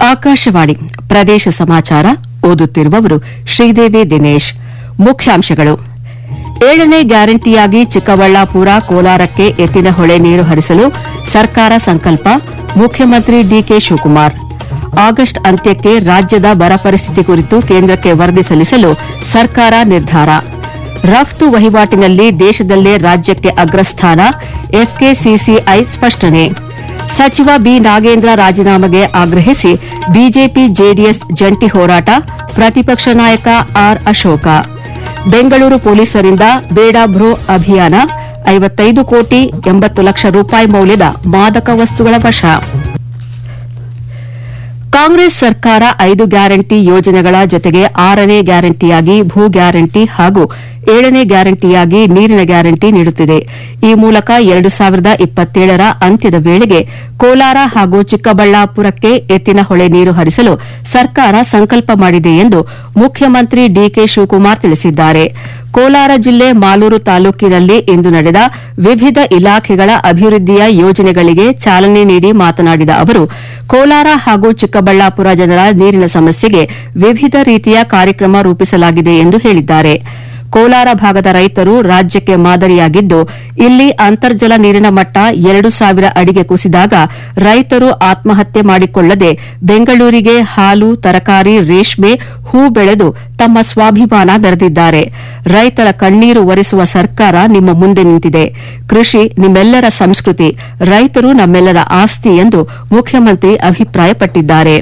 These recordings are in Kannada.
ಆಕಾಶವಾಣಿ ಪ್ರದೇಶ ಸಮಾಚಾರ ಓದುತ್ತಿರುವವರು ಶ್ರೀದೇವಿ ದಿನೇಶ್ ಮುಖ್ಯಾಂಶಗಳು ಏಳನೇ ಗ್ಯಾರಂಟಿಯಾಗಿ ಚಿಕ್ಕಬಳ್ಳಾಪುರ ಕೋಲಾರಕ್ಕೆ ಎತ್ತಿನ ಹೊಳೆ ನೀರು ಹರಿಸಲು ಸರ್ಕಾರ ಸಂಕಲ್ಪ ಮುಖ್ಯಮಂತ್ರಿ ಡಿಕೆ ಶಿವಕುಮಾರ್ ಆಗಸ್ಟ್ ಅಂತ್ಯಕ್ಕೆ ರಾಜ್ಯದ ಬರ ಪರಿಸ್ಥಿತಿ ಕುರಿತು ಕೇಂದ್ರಕ್ಕೆ ವರದಿ ಸಲ್ಲಿಸಲು ಸರ್ಕಾರ ನಿರ್ಧಾರ ರಫ್ತು ವಹಿವಾಟಿನಲ್ಲಿ ದೇಶದಲ್ಲೇ ರಾಜ್ಯಕ್ಕೆ ಅಗ್ರಸ್ಥಾನ ಎಫ್ಕೆಸಿಸಿಐ ಸ್ಪಷ್ಟನೆ ಸಚಿವ ಬಿ ನಾಗೇಂದ್ರ ರಾಜೀನಾಮೆಗೆ ಆಗ್ರಹಿಸಿ ಬಿಜೆಪಿ ಜೆಡಿಎಸ್ ಜಂಟಿ ಹೋರಾಟ ಪ್ರತಿಪಕ್ಷ ನಾಯಕ ಆರ್ ಅಶೋಕ ಬೆಂಗಳೂರು ಪೊಲೀಸರಿಂದ ಬೇಡ ಬ್ರೋ ಅಭಿಯಾನ ಐವತ್ತೈದು ಕೋಟಿ ಎಂಬತ್ತು ಲಕ್ಷ ರೂಪಾಯಿ ಮೌಲ್ಯದ ಮಾದಕ ವಸ್ತುಗಳ ವಶ ಕಾಂಗ್ರೆಸ್ ಸರ್ಕಾರ ಐದು ಗ್ಯಾರಂಟಿ ಯೋಜನೆಗಳ ಜೊತೆಗೆ ಆರನೇ ಗ್ಯಾರಂಟಿಯಾಗಿ ಭೂ ಗ್ಯಾರಂಟಿ ಹಾಗೂ ಏಳನೇ ಗ್ಯಾರಂಟಿಯಾಗಿ ನೀರಿನ ಗ್ಯಾರಂಟಿ ನೀಡುತ್ತಿದೆ ಈ ಮೂಲಕ ಎರಡು ಸಾವಿರದ ಇಪ್ಪತ್ತೇಳರ ಅಂತ್ಯದ ವೇಳೆಗೆ ಕೋಲಾರ ಹಾಗೂ ಚಿಕ್ಕಬಳ್ಳಾಪುರಕ್ಕೆ ಎತ್ತಿನ ಹೊಳೆ ನೀರು ಹರಿಸಲು ಸರ್ಕಾರ ಸಂಕಲ್ಪ ಮಾಡಿದೆ ಎಂದು ಮುಖ್ಯಮಂತ್ರಿ ಡಿಕೆ ಶಿವಕುಮಾರ್ ತಿಳಿಸಿದ್ದಾರೆ ಕೋಲಾರ ಜಿಲ್ಲೆ ಮಾಲೂರು ತಾಲೂಕಿನಲ್ಲಿ ಇಂದು ನಡೆದ ವಿವಿಧ ಇಲಾಖೆಗಳ ಅಭಿವೃದ್ಧಿಯ ಯೋಜನೆಗಳಿಗೆ ಚಾಲನೆ ನೀಡಿ ಮಾತನಾಡಿದ ಅವರು ಕೋಲಾರ ಹಾಗೂ ಚಿಕ್ಕಬಳ್ಳಾಪುರ ಜನರ ನೀರಿನ ಸಮಸ್ಯೆಗೆ ವಿವಿಧ ರೀತಿಯ ಕಾರ್ಯಕ್ರಮ ರೂಪಿಸಲಾಗಿದೆ ಎಂದು ಹೇಳಿದ್ದಾರೆ ಕೋಲಾರ ಭಾಗದ ರೈತರು ರಾಜ್ಯಕ್ಕೆ ಮಾದರಿಯಾಗಿದ್ದು ಇಲ್ಲಿ ಅಂತರ್ಜಲ ನೀರಿನ ಮಟ್ಟ ಎರಡು ಸಾವಿರ ಅಡಿಗೆ ಕುಸಿದಾಗ ರೈತರು ಆತ್ಮಹತ್ಯೆ ಮಾಡಿಕೊಳ್ಳದೆ ಬೆಂಗಳೂರಿಗೆ ಹಾಲು ತರಕಾರಿ ರೇಷ್ಮೆ ಹೂ ಬೆಳೆದು ತಮ್ಮ ಸ್ವಾಭಿಮಾನ ಮೆರೆದಿದ್ದಾರೆ ರೈತರ ಕಣ್ಣೀರು ಒರೆಸುವ ಸರ್ಕಾರ ನಿಮ್ಮ ಮುಂದೆ ನಿಂತಿದೆ ಕೃಷಿ ನಿಮ್ಮೆಲ್ಲರ ಸಂಸ್ಕೃತಿ ರೈತರು ನಮ್ಮೆಲ್ಲರ ಆಸ್ತಿ ಎಂದು ಮುಖ್ಯಮಂತ್ರಿ ಅಭಿಪ್ರಾಯಪಟ್ಟಿದ್ದಾರೆ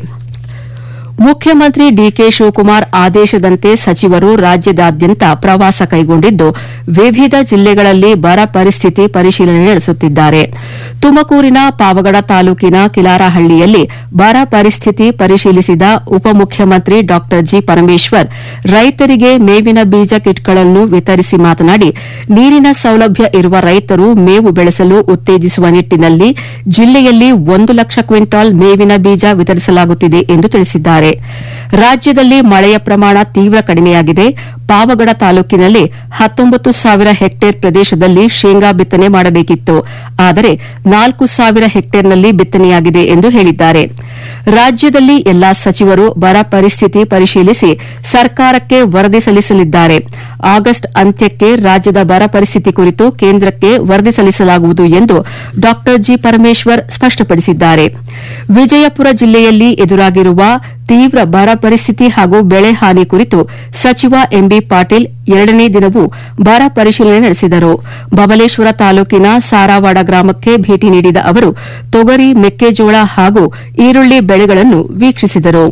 ಮುಖ್ಯಮಂತ್ರಿ ಡಿಕೆ ಶಿವಕುಮಾರ್ ಆದೇಶದಂತೆ ಸಚಿವರು ರಾಜ್ಯದಾದ್ಯಂತ ಪ್ರವಾಸ ಕೈಗೊಂಡಿದ್ದು ವಿವಿಧ ಜಿಲ್ಲೆಗಳಲ್ಲಿ ಬರ ಪರಿಸ್ಥಿತಿ ಪರಿಶೀಲನೆ ನಡೆಸುತ್ತಿದ್ದಾರೆ ತುಮಕೂರಿನ ಪಾವಗಡ ತಾಲೂಕಿನ ಕಿಲಾರಹಳ್ಳಿಯಲ್ಲಿ ಬರ ಪರಿಸ್ಥಿತಿ ಪರಿಶೀಲಿಸಿದ ಉಪಮುಖ್ಯಮಂತ್ರಿ ಡಾ ಜಿ ಪರಮೇಶ್ವರ್ ರೈತರಿಗೆ ಮೇವಿನ ಬೀಜ ಕಿಟ್ಗಳನ್ನು ವಿತರಿಸಿ ಮಾತನಾಡಿ ನೀರಿನ ಸೌಲಭ್ಯ ಇರುವ ರೈತರು ಮೇವು ಬೆಳೆಸಲು ಉತ್ತೇಜಿಸುವ ನಿಟ್ಟಿನಲ್ಲಿ ಜಿಲ್ಲೆಯಲ್ಲಿ ಒಂದು ಲಕ್ಷ ಕ್ವಿಂಟಾಲ್ ಮೇವಿನ ಬೀಜ ವಿತರಿಸಲಾಗುತ್ತಿದೆ ಎಂದು ತಿಳಿಸಿದ್ದಾರೆ ರಾಜ್ಯದಲ್ಲಿ ಮಳೆಯ ಪ್ರಮಾಣ ತೀವ್ರ ಕಡಿಮೆಯಾಗಿದೆ ಪಾವಗಡ ತಾಲೂಕಿನಲ್ಲಿ ಹತ್ತೊಂಬತ್ತು ಸಾವಿರ ಹೆಕ್ಟೇರ್ ಪ್ರದೇಶದಲ್ಲಿ ಶೇಂಗಾ ಬಿತ್ತನೆ ಮಾಡಬೇಕಿತ್ತು ಆದರೆ ನಾಲ್ಕು ಸಾವಿರ ಹೆಕ್ಟೇರ್ನಲ್ಲಿ ಬಿತ್ತನೆಯಾಗಿದೆ ಎಂದು ಹೇಳಿದ್ದಾರೆ ರಾಜ್ಯದಲ್ಲಿ ಎಲ್ಲಾ ಸಚಿವರು ಬರ ಪರಿಸ್ಥಿತಿ ಪರಿಶೀಲಿಸಿ ಸರ್ಕಾರಕ್ಕೆ ವರದಿ ಸಲ್ಲಿಸಲಿದ್ದಾರೆ ಆಗಸ್ಟ್ ಅಂತ್ಯಕ್ಕೆ ರಾಜ್ಯದ ಬರ ಪರಿಸ್ಥಿತಿ ಕುರಿತು ಕೇಂದ್ರಕ್ಕೆ ವರದಿ ಸಲ್ಲಿಸಲಾಗುವುದು ಎಂದು ಡಾ ಜಿ ಪರಮೇಶ್ವರ್ ಸ್ಪಷ್ಟಪಡಿಸಿದ್ದಾರೆ ವಿಜಯಪುರ ಜಿಲ್ಲೆಯಲ್ಲಿ ಎದುರಾಗಿರುವ ತೀವ್ರ ಬರ ಪರಿಸ್ಥಿತಿ ಹಾಗೂ ಬೆಳೆ ಹಾನಿ ಕುರಿತು ಸಚಿವ ಎಂಬಿ ಪಾಟೀಲ್ ಎರಡನೇ ದಿನವೂ ಬರ ಪರಿಶೀಲನೆ ನಡೆಸಿದರು ಬಬಲೇಶ್ವರ ತಾಲೂಕಿನ ಸಾರಾವಾಡ ಗ್ರಾಮಕ್ಕೆ ಭೇಟಿ ನೀಡಿದ ಅವರು ತೊಗರಿ ಮೆಕ್ಕೆಜೋಳ ಹಾಗೂ ಈರುಳ್ಳಿ ಬೆಳೆಗಳನ್ನು ವೀಕ್ಷಿಸಿದರು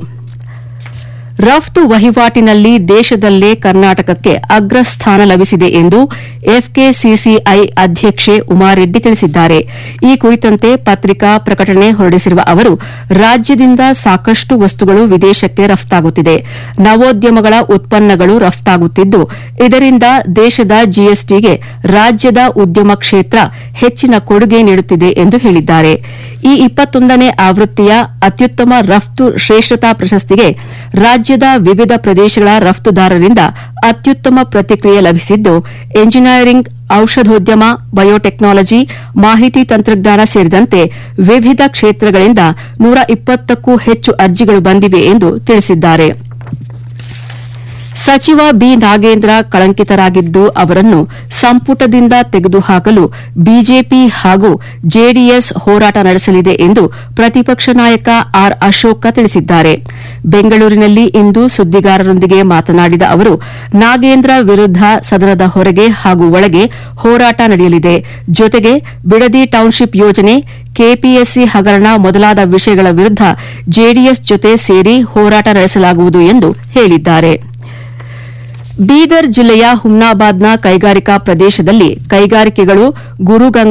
ರಫ್ತು ವಹಿವಾಟಿನಲ್ಲಿ ದೇಶದಲ್ಲೇ ಕರ್ನಾಟಕಕ್ಕೆ ಅಗ್ರಸ್ಥಾನ ಲಭಿಸಿದೆ ಎಂದು ಎಫ್ಕೆಸಿಸಿಐ ಅಧ್ಯಕ್ಷೆ ಉಮಾರೆಡ್ಡಿ ತಿಳಿಸಿದ್ದಾರೆ ಈ ಕುರಿತಂತೆ ಪತ್ರಿಕಾ ಪ್ರಕಟಣೆ ಹೊರಡಿಸಿರುವ ಅವರು ರಾಜ್ಯದಿಂದ ಸಾಕಷ್ಟು ವಸ್ತುಗಳು ವಿದೇಶಕ್ಕೆ ರಫ್ತಾಗುತ್ತಿದೆ ನವೋದ್ಯಮಗಳ ಉತ್ಪನ್ನಗಳು ರಫ್ತಾಗುತ್ತಿದ್ದು ಇದರಿಂದ ದೇಶದ ಜಿಎಸ್ಟಿಗೆ ರಾಜ್ಯದ ಉದ್ಯಮ ಕ್ಷೇತ್ರ ಹೆಚ್ಚಿನ ಕೊಡುಗೆ ನೀಡುತ್ತಿದೆ ಎಂದು ಹೇಳಿದ್ದಾರೆ ಈ ಇಪ್ಪತ್ತೊಂದನೇ ಆವೃತ್ತಿಯ ಅತ್ಯುತ್ತಮ ರಫ್ತು ಶ್ರೇಷ್ಠತಾ ಪ್ರಶಸ್ತಿಗೆ ರಾಜ್ಯದ ವಿವಿಧ ಪ್ರದೇಶಗಳ ರಫ್ತುದಾರರಿಂದ ಅತ್ಯುತ್ತಮ ಪ್ರತಿಕ್ರಿಯೆ ಲಭಿಸಿದ್ದು ಎಂಜಿನಿಯರಿಂಗ್ ಔಷಧೋದ್ಯಮ ಬಯೋಟೆಕ್ನಾಲಜಿ ಮಾಹಿತಿ ತಂತ್ರಜ್ಞಾನ ಸೇರಿದಂತೆ ವಿವಿಧ ಕ್ಷೇತ್ರಗಳಿಂದ ನೂರ ಇಪ್ಪತ್ತಕ್ಕೂ ಹೆಚ್ಚು ಅರ್ಜಿಗಳು ಬಂದಿವೆ ಎಂದು ತಿಳಿಸಿದ್ದಾರೆ ಸಚಿವ ಬಿ ನಾಗೇಂದ್ರ ಕಳಂಕಿತರಾಗಿದ್ದು ಅವರನ್ನು ಸಂಪುಟದಿಂದ ತೆಗೆದುಹಾಕಲು ಬಿಜೆಪಿ ಹಾಗೂ ಜೆಡಿಎಸ್ ಹೋರಾಟ ನಡೆಸಲಿದೆ ಎಂದು ಪ್ರತಿಪಕ್ಷ ನಾಯಕ ಆರ್ ಅಶೋಕ ತಿಳಿಸಿದ್ದಾರೆ ಬೆಂಗಳೂರಿನಲ್ಲಿ ಇಂದು ಸುದ್ದಿಗಾರರೊಂದಿಗೆ ಮಾತನಾಡಿದ ಅವರು ನಾಗೇಂದ್ರ ವಿರುದ್ದ ಸದನದ ಹೊರಗೆ ಹಾಗೂ ಒಳಗೆ ಹೋರಾಟ ನಡೆಯಲಿದೆ ಜೊತೆಗೆ ಬಿಡದಿ ಟೌನ್ಶಿಪ್ ಯೋಜನೆ ಕೆಪಿಎಸ್ಸಿ ಹಗರಣ ಮೊದಲಾದ ವಿಷಯಗಳ ವಿರುದ್ದ ಜೆಡಿಎಸ್ ಜೊತೆ ಸೇರಿ ಹೋರಾಟ ನಡೆಸಲಾಗುವುದು ಎಂದು ಹೇಳಿದ್ದಾರೆ ಬೀದರ್ ಜಿಲ್ಲೆಯ ಹುಮ್ನಾಬಾದ್ನ ಕೈಗಾರಿಕಾ ಪ್ರದೇಶದಲ್ಲಿ ಕೈಗಾರಿಕೆಗಳು ಗುರುಗಂಗಾ